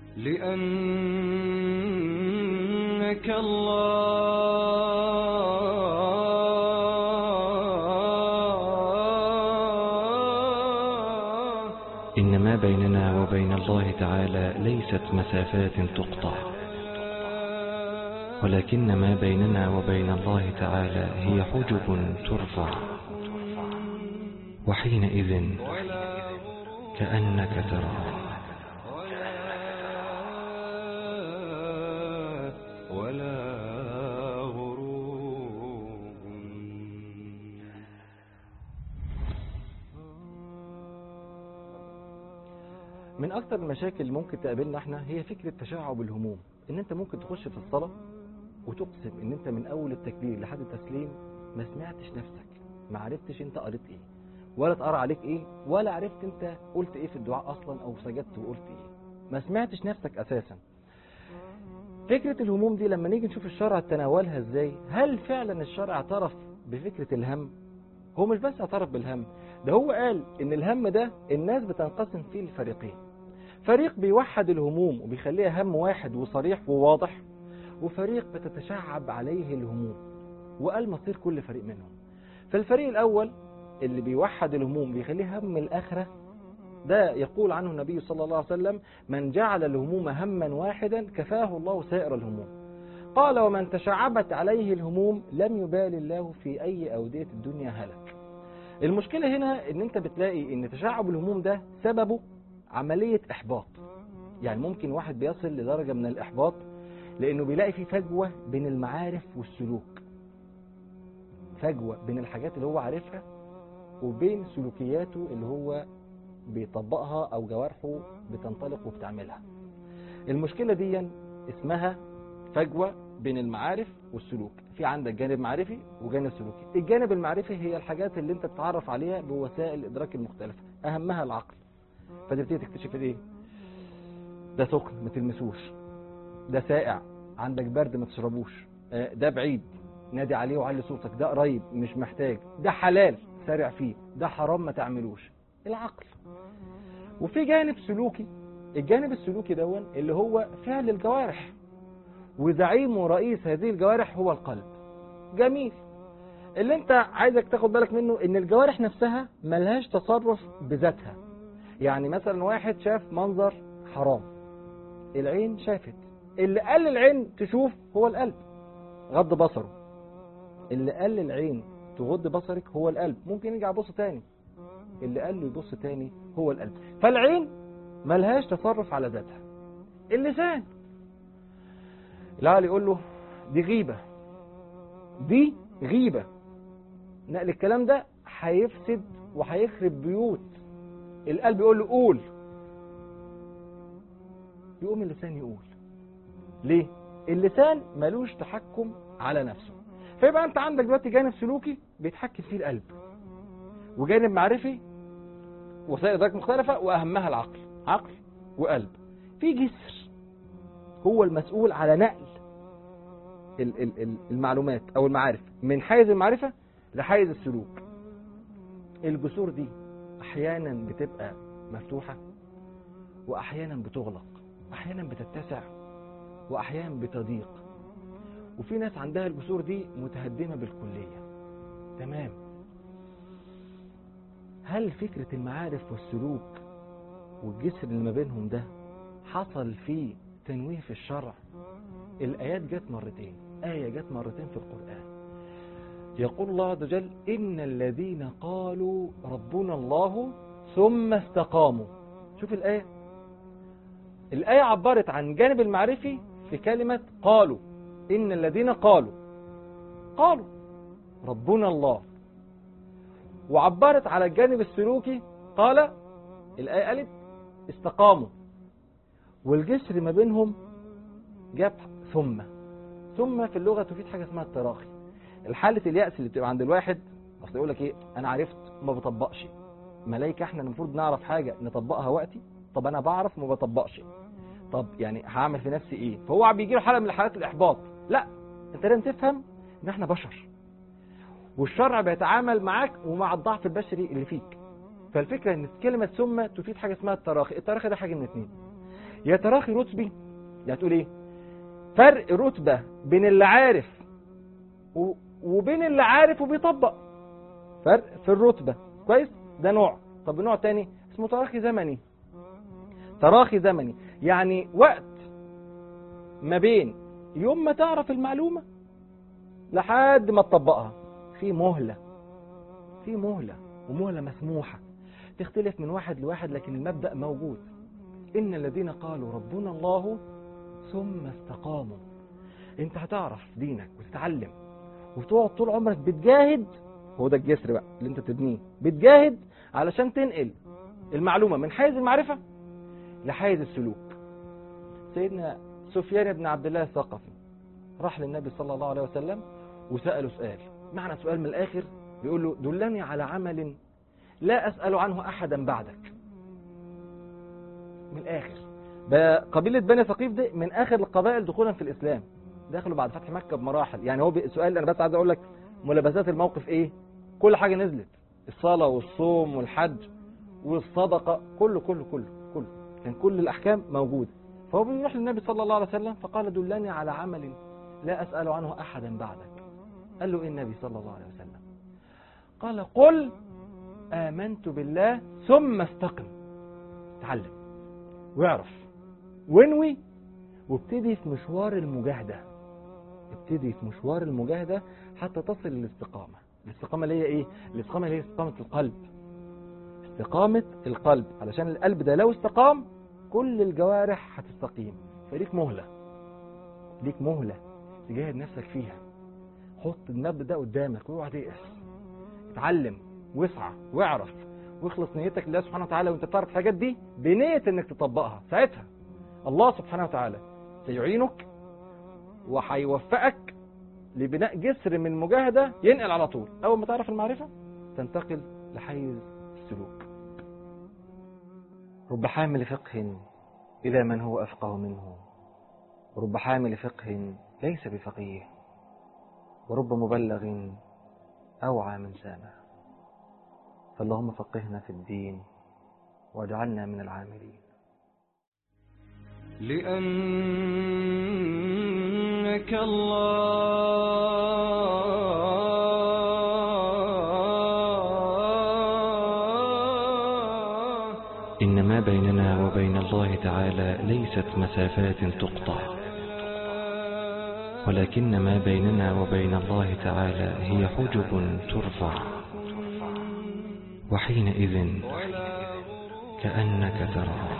لأنك الله إن ما بيننا وبين الله تعالى ليست مسافات تقطع ولكن ما بيننا وبين الله تعالى هي حجب ترفع وحينئذ كأنك تراه ولا غروب من اكتر المشاكل اللي ممكن تقابلنا احنا هي فكره تشعب الهموم ان انت ممكن تخش في الصلاه وتقسم ان انت من اول التكبير لحد التسليم ما سمعتش نفسك ما عرفتش انت قريت ايه ولا اتقرا عليك ايه ولا عرفت انت قلت ايه في الدعاء اصلا او سجدت وقلت ايه ما سمعتش نفسك اساسا فكرة الهموم دي لما نيجي نشوف الشرع تناولها ازاي هل فعلا الشرع اعترف بفكرة الهم هو مش بس اعترف بالهم ده هو قال ان الهم ده الناس بتنقسم فيه لفريقين فريق بيوحد الهموم وبيخليها هم واحد وصريح وواضح وفريق بتتشعب عليه الهموم وقال مصير كل فريق منهم فالفريق الاول اللي بيوحد الهموم بيخليه هم الاخره ده يقول عنه النبي صلى الله عليه وسلم من جعل الهموم هما واحدا كفاه الله سائر الهموم قال ومن تشعبت عليه الهموم لم يبال الله في أي أودية الدنيا هلك المشكلة هنا ان انت بتلاقي ان تشعب الهموم ده سببه عملية احباط يعني ممكن واحد بيصل لدرجة من الاحباط لانه بيلاقي في فجوة بين المعارف والسلوك فجوة بين الحاجات اللي هو عارفها وبين سلوكياته اللي هو بيطبقها او جوارحه بتنطلق وبتعملها المشكلة دي اسمها فجوة بين المعارف والسلوك في عندك جانب معرفي وجانب سلوكي الجانب المعرفي هي الحاجات اللي انت بتتعرف عليها بوسائل الادراك المختلفة اهمها العقل فتبتدي تكتشف ايه ده سخن ما تلمسوش ده سائع عندك برد ما تشربوش آه، ده بعيد نادي عليه وعلي صوتك ده قريب مش محتاج ده حلال سارع فيه ده حرام ما تعملوش العقل وفي جانب سلوكي الجانب السلوكي دون اللي هو فعل الجوارح وزعيم ورئيس هذه الجوارح هو القلب جميل اللي انت عايزك تاخد بالك منه ان الجوارح نفسها ملهاش تصرف بذاتها يعني مثلا واحد شاف منظر حرام العين شافت اللي قال العين تشوف هو القلب غض بصره اللي قال العين تغض بصرك هو القلب ممكن يرجع يبص تاني اللي قال له يبص تاني هو القلب فالعين ملهاش تصرف على ذاتها اللسان العقل يقول له دي غيبة دي غيبة نقل الكلام ده هيفسد وهيخرب بيوت القلب يقول له قول يقوم اللسان يقول ليه اللسان ملوش تحكم على نفسه فيبقى انت عندك دلوقتي جانب سلوكي بيتحكم فيه القلب وجانب معرفي وسائل ادراك مختلفه واهمها العقل عقل وقلب في جسر هو المسؤول على نقل ال- ال- ال- المعلومات او المعارف من حيز المعرفه لحيز السلوك الجسور دي احيانا بتبقى مفتوحه واحيانا بتغلق احيانا بتتسع واحيانا بتضيق وفي ناس عندها الجسور دي متهدمه بالكليه تمام هل فكره المعارف والسلوك والجسر اللي ما بينهم ده حصل فيه تنويه في الشرع الآيات جت مرتين آية جت مرتين في القرآن يقول الله عز وجل إن الذين قالوا ربنا الله ثم استقاموا شوف الآية الآية عبرت عن جانب المعرفي في كلمة قالوا إن الذين قالوا قالوا ربنا الله وعبرت على الجانب السلوكي قال الآية قالت استقاموا والجسر ما بينهم جاب ثم ثم في اللغة تفيد حاجة اسمها التراخي الحالة اليأس اللي بتبقى عند الواحد اصل يقول لك ايه انا عرفت ما بطبقش ملايكة احنا المفروض نعرف حاجة نطبقها وقتي طب انا بعرف ما بطبقش طب يعني هعمل في نفسي ايه فهو بيجي له حالة من حالات الاحباط لا انت لازم تفهم ان احنا بشر والشرع بيتعامل معاك ومع الضعف البشري اللي فيك فالفكرة ان كلمة ثم تفيد حاجة اسمها التراخي التراخي ده حاجة من اتنين يا تراخي رتبي يعني تقول ايه فرق رتبة بين اللي عارف و- وبين اللي عارف وبيطبق فرق في الرتبة كويس ده نوع طب نوع تاني اسمه تراخي زمني تراخي زمني يعني وقت ما بين يوم ما تعرف المعلومة لحد ما تطبقها في مهلة في مهلة ومهلة مسموحة تختلف من واحد لواحد لكن المبدأ موجود إن الذين قالوا ربنا الله ثم استقاموا انت هتعرف دينك وتتعلم وتقعد طول عمرك بتجاهد هو ده الجسر بقى اللي انت تبنيه بتجاهد علشان تنقل المعلومة من حيز المعرفة لحيز السلوك سيدنا سفيان بن عبد الله الثقفي راح للنبي صلى الله عليه وسلم وسأله سؤال معنى سؤال من الآخر بيقول له دلني على عمل لا أسأل عنه أحدا بعدك من الآخر بقى قبيلة بني ثقيف دي من آخر القبائل دخولا في الإسلام دخلوا بعد فتح مكة بمراحل يعني هو سؤال أنا بس عايز أقول لك ملابسات الموقف إيه كل حاجة نزلت الصلاة والصوم والحج والصدقة كله كله كله كله كان كل الأحكام موجودة فهو بيروح للنبي صلى الله عليه وسلم فقال دلني على عمل لا أسأل عنه أحدا بعدك قال له إيه النبي صلى الله عليه وسلم قال قل آمنت بالله ثم استقم تعلم واعرف وانوي وابتدي في مشوار المجاهدة ابتدي في مشوار المجاهدة حتى تصل للاستقامة الاستقامة اللي هي ايه الاستقامة اللي هي استقامة القلب استقامة القلب علشان القلب ده لو استقام كل الجوارح هتستقيم فليك مهلة ليك مهلة تجاهد نفسك فيها حط النبض ده قدامك واوعى تيأس اتعلم واسعى واعرف واخلص نيتك لله سبحانه وتعالى وانت بتعرف الحاجات دي بنية انك تطبقها ساعتها الله سبحانه وتعالى سيعينك وهيوفقك لبناء جسر من مجاهدة ينقل على طول اول ما تعرف المعرفة تنتقل لحيز السلوك رب حامل فقه إلى من هو أفقه منه ورب حامل فقه ليس بفقيه ورب مبلغ أوعى من سامع فاللهم فقهنا في الدين واجعلنا من العاملين لأنك الله إن ما بيننا وبين الله تعالى ليست مسافات تقطع ولكن ما بيننا وبين الله تعالى هي حجب ترفع وحينئذ كأنك تراه